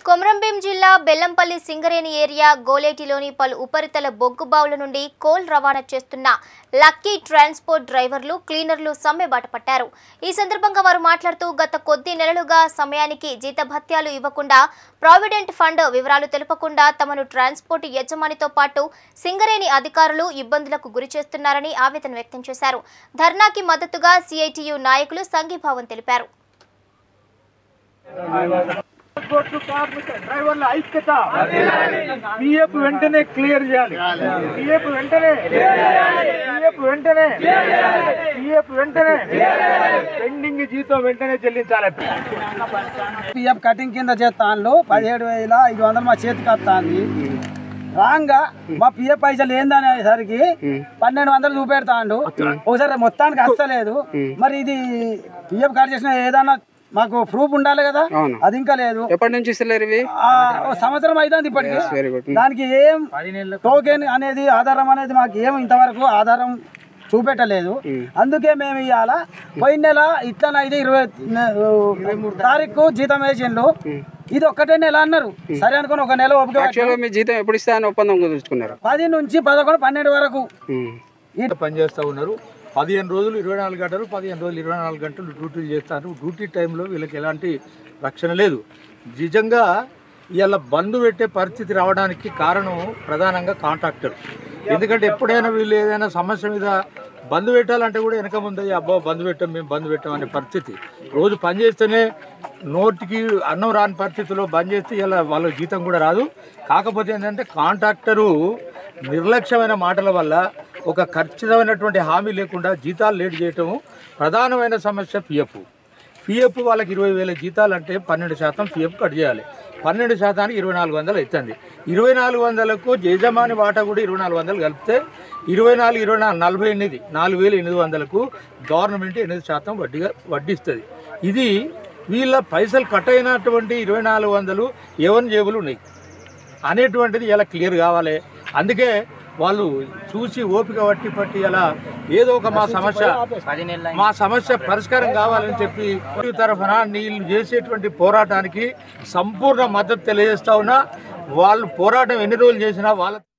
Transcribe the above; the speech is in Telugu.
కొమరంభీం జిల్లా బెల్లంపల్లి సింగరేణి ఏరియా గోలేటిలోని పలు ఉపరితల బొగ్గు బావుల నుండి కోల్ రవాణా చేస్తున్న లక్కీ ట్రాన్స్పోర్ట్ డ్రైవర్లు క్లీనర్లు సమ్మె బాట పట్టారు ఈ సందర్భంగా వారు మాట్లాడుతూ గత కొద్ది నెలలుగా సమయానికి జీతభత్యాలు ఇవ్వకుండా ప్రావిడెంట్ ఫండ్ వివరాలు తెలుపకుండా తమను ట్రాన్స్పోర్ట్ యజమానితో పాటు సింగరేణి అధికారులు ఇబ్బందులకు గురి చేస్తున్నారని ఆవేదన వ్యక్తం చేశారు ధర్నాకి మద్దతుగా సిఐటియు నాయకులు సంఘీభావం తెలిపారు కోర్టు కార్మిక డ్రైవర్ల ఐక్యత పిఎఫ్ వెంటనే క్లియర్ చేయాలి పిఎఫ్ వెంటనే పిఎఫ్ వెంటనే పిఎఫ్ వెంటనే పెండింగ్ జీతం వెంటనే చెల్లించాలి పిఎఫ్ కటింగ్ కింద చేస్తాను పదిహేడు వేల ఐదు వందలు మా చేతికి వస్తుంది రాంగా మా పిఎఫ్ పైసలు ఏందనేసరికి పన్నెండు వందలు చూపెడతాండు ఒకసారి మొత్తానికి వస్తలేదు మరి ఇది పిఎఫ్ కట్ చేసిన ఏదన్నా మాకు ప్రూఫ్ ఉండాలి కదా అది ఇంకా లేదు ఎప్పటి నుంచి ఇస్తలేరు ఇవి ఆ, ఓ సంవత్సరం అవుతుంది ఇప్పటికి వెరీ గుడ్ దానికి ఏం టోకెన్ అనేది ఆధారం అనేది మాకు ఏం ఇంతవరకు ఆధారం చూపెట్టలేదు అందుకే మేము ఇవాళ పోయిన నెల ఇట్లనైతే ఇరవై తారీఖు జీతం వేసిండు ఇది ఒక్కటే నెల అన్నారు సరే అనుకుని ఒక నెల ఓపిక పట్టి యాక్చువల్గా మీ జీతం ఎప్పుడు ఇస్తా అని ఒప్పందం కుదుర్చుకున్నారు పది నుంచి పదకొండు పన్నెండు వరకు పనిచేస్తూ ఉన్నారు పదిహేను రోజులు ఇరవై నాలుగు గంటలు పదిహేను రోజులు ఇరవై నాలుగు గంటలు డ్యూటీలు చేస్తారు డ్యూటీ టైంలో వీళ్ళకి ఎలాంటి రక్షణ లేదు నిజంగా ఇవాళ బంద్ పెట్టే పరిస్థితి రావడానికి కారణం ప్రధానంగా కాంట్రాక్టర్ ఎందుకంటే ఎప్పుడైనా వీళ్ళు ఏదైనా సమస్య మీద బంద్ పెట్టాలంటే కూడా వెనక ముందు అబ్బా బంద్ పెట్టాం మేము బంద్ పెట్టాం అనే పరిస్థితి రోజు పని చేస్తేనే నోటికి అన్నం రాని పరిస్థితిలో బంద్ చేస్తే ఇలా వాళ్ళ జీతం కూడా రాదు కాకపోతే ఏంటంటే కాంట్రాక్టరు నిర్లక్ష్యమైన మాటల వల్ల ఒక ఖచ్చితమైనటువంటి హామీ లేకుండా జీతాలు లేట్ చేయటం ప్రధానమైన సమస్య పిఎఫ్ పిఎఫ్ వాళ్ళకి ఇరవై వేల జీతాలు అంటే పన్నెండు శాతం పిఎఫ్ కట్ చేయాలి పన్నెండు శాతానికి ఇరవై నాలుగు వందలు అవుతుంది ఇరవై నాలుగు వందలకు యజమాని వాటా కూడా ఇరవై నాలుగు వందలు కలిపితే ఇరవై నాలుగు ఇరవై నాలుగు నలభై ఎనిమిది నాలుగు వేల ఎనిమిది వందలకు గవర్నమెంట్ ఎనిమిది శాతం వడ్డీగా వడ్డిస్తుంది ఇది వీళ్ళ పైసలు కట్ అయినటువంటి ఇరవై నాలుగు వందలు ఎవరి జేబులు ఉన్నాయి అనేటువంటిది ఇలా క్లియర్ కావాలి అందుకే వాళ్ళు చూసి ఓపిక పట్టి పట్టి అలా ఏదో ఒక మా సమస్య మా సమస్య పరిష్కారం కావాలని చెప్పి ఈ తరఫున నీళ్ళు చేసేటువంటి పోరాటానికి సంపూర్ణ మద్దతు తెలియజేస్తా ఉన్నా వాళ్ళు పోరాటం ఎన్ని రోజులు చేసినా వాళ్ళ